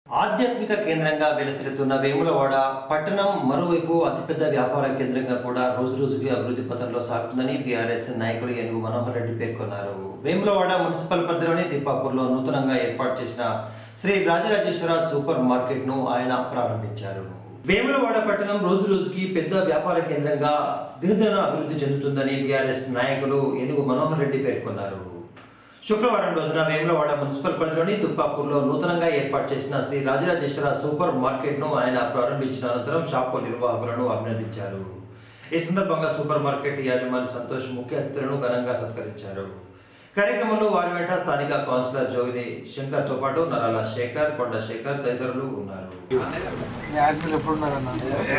ఆధ్యాత్మిక కేంద్రంగా వెలసిల్లుతున్న వేములవాడ పట్టణం మరోవైపు అతిపెద్ద వ్యాపార కేంద్రంగా కూడా రోజు రోజుకి అభివృద్ధి పథంలో సాగుతుందని బీఆర్ఎస్ నాయకులు ఏనుగు మనోహర్ రెడ్డి పేర్కొన్నారు వేములవాడ మున్సిపల్ పరిధిలోని తిప్పాపూర్లో నూతనంగా ఏర్పాటు చేసిన శ్రీ రాజరాజేశ్వర సూపర్ మార్కెట్ ను ఆయన ప్రారంభించారు వేములవాడ పట్టణం రోజు రోజుకి పెద్ద వ్యాపార కేంద్రంగా దినదిన అభివృద్ధి చెందుతుందని బీఆర్ఎస్ నాయకులు ఏనుగు మనోహర్ రెడ్డి పేర్కొన్నారు శుక్రవారం రోజున వేములవాడ మున్సిపల్ పరిధిలోని తుప్పాపూర్లో నూతనంగా ఏర్పాటు చేసిన శ్రీ రాజరాజేశ్వర సూపర్ మార్కెట్ ను ఆయన ప్రారంభించిన అనంతరం షాపు నిర్వాహకులను అభినందించారు ఈ సందర్భంగా సూపర్ మార్కెట్ యాజమాని సంతోష్ ముఖ్య అతిథులను ఘనంగా సత్కరించారు కార్యక్రమంలో వారి వెంట స్థానిక కౌన్సిలర్ జోగిని శంకర్ తో పాటు నరాల శేఖర్ కొండ శేఖర్ తదితరులు ఉన్నారు యాక్సిల్ ఎప్పుడు ఉన్నారన్న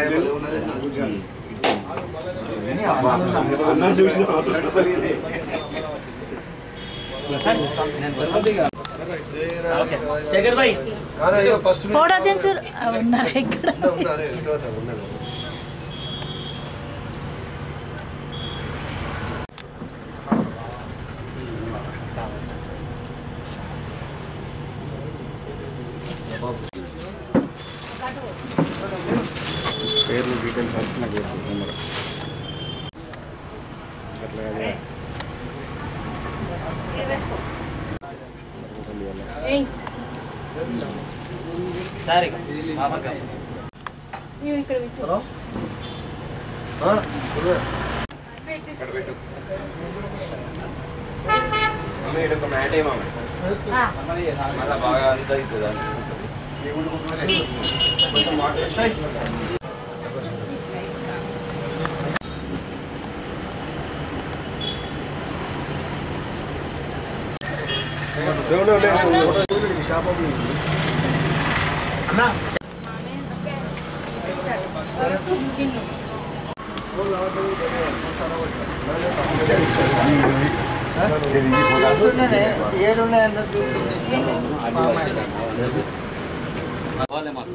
శేఖర్ భాయ్ ఫస్ట్ ఫోటో దించు ఉన్నారు ఇక్కడ పేర్లు డీటెయిల్స్ వస్తే నాకు చెప్పు తొందరగా. అట్లా కాదు. ఏయ్, సరే పాపక్క ఇవి ఇక్కడ పెట్టు. ఒక మ్యాట్ ఏమో ఆ, మళ్ళా బాగా అంత అవుతుంది కొంచెం వాటర్ చిన్ని. ఏడున్నాయన్న వాళ్ళే మాకు